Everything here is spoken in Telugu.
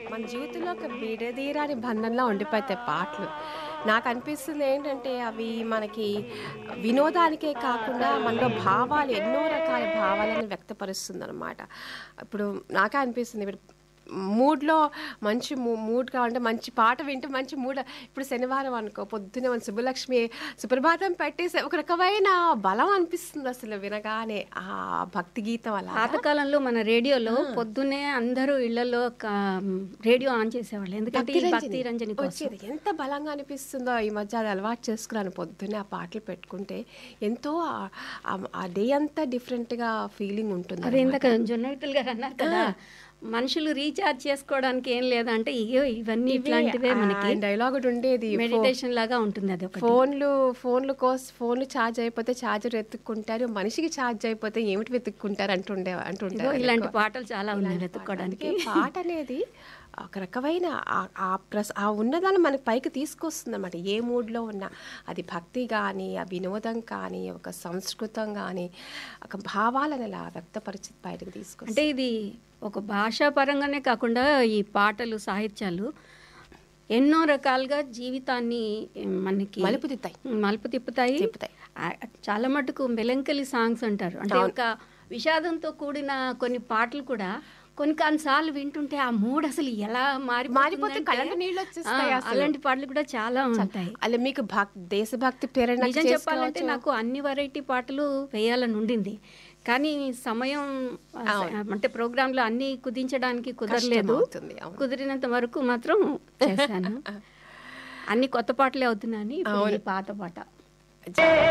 మన జీవితంలో ఒక విడదీరాని బంధంలా ఉండిపోతాయి పాటలు నాకు అనిపిస్తుంది ఏంటంటే అవి మనకి వినోదానికే కాకుండా మనలో భావాలు ఎన్నో రకాల భావాలను వ్యక్తపరుస్తుంది అనమాట ఇప్పుడు నాకే అనిపిస్తుంది ఇప్పుడు మూడ్లో మంచి మూ- మూడ్ కావాలంటే మంచి పాట వింటూ మంచి మూడ్ ఇప్పుడు శనివారం అనుకో పొద్దున్నే మన సుబ్బలక్ష్మి సుప్రభాతం పెట్టేసి ఒక రకమైన బలం అనిపిస్తుంది అసలు వినగానే ఆ భక్తి గీతం అలా పాతకాలంలో మన రేడియోలో పొద్దున్నే అందరూ ఇళ్లలో రేడియో ఆన్ చేసేవాళ్ళు ఎందుకంటే ఈ భక్తి రంజని కోసం వచ్చేది ఎంత బలంగా అనిపిస్తుందో ఈ మధ్య అది అలవాటు చేసుకున్నాను పొద్దున్నే ఆ పాటలు పెట్టుకుంటే ఎంతో ఆ- ఆ- ఆ డే అంతా డిఫరెంట్గా ఫీలింగ్ ఉంటుంది అదే ఇందాక జొన్నవితులు గారు అన్నారు కదా మనుషులు రీఛార్జ్ చేసుకోవడానికి ఏం లేదంటే ఇగో ఇవన్నీ ఇట్లాంటివే మనకి డైలాగ్ ఒకటి ఉండేది మెడిటేషన్ లాగా ఉంటుంది అది ఒకటి ఫోన్లు ఫోన్లు కోస్ ఫోన్లు ఛార్జ్ అయిపోతే ఛార్జర్ ఎత్తుక్కుంటారు మనిషికి ఛార్జ్ అయిపోతే ఏమిటి వెతుక్కుంటారు అంటుండే ఇగో అంటుంటారు ఇలాంటి పాటలు చాలా ఉన్నాయి వెతుక్కోవడానికి అందుకే పాట అనేది ఒక రకమైన ఆ- ఆ ప్రస్ ఆ ఉన్నదాన్ని మనకి పైకి తీసుకొస్తుంది అనమాట ఏ మూడ్లో ఉన్నా అది భక్తి కానీ ఆ వినోదం కానీ ఒక సంస్కృతం కానీ ఒక భావాలను ఇలా వ్యక్తపరిచి బయటకు తీసుకొస్తుంది అంటే ఇది ఒక భాషా పరంగానే కాకుండా ఈ పాటలు సాహిత్యాలు ఎన్నో రకాలుగా జీవితాన్ని మనకి మలుపు తిత్తాయి మలుపు తిప్పుతాయి తిప్పుతాయి. ఆ, చాలా మటుకు మెలంకలి సాంగ్స్ అంటారు అంటే ఒక విషాదంతో కూడిన కొన్ని పాటలు కూడా కొన్ని కొన్నిసార్లు వింటుంటే ఆ మూడ్ అసలు ఎలా మారిపోతే మారిపోతే కళ్ళంట నీళ్ళు వచ్చేస్తాయి అసలు. అలాంటి పాటలు కూడా చాలా ఉంటాయి అలా మీకు భక్ దేశభక్తి ప్రేరణ నిజం చెప్పాలంటే నాకు అన్ని వెరైటీ పాటలు వేయాలని ఉండింది కానీ సమయం ఆ, అంటే ప్రోగ్రామ్ లో అన్ని కుదించడానికి కుదరలేదు అవుతుంది, అవును. కుదిరినంత వరకు మాత్రం చేశాను అన్ని కొత్త పాటలే అవుతున్నాయని ఇప్పుడు ఈ పాత పాట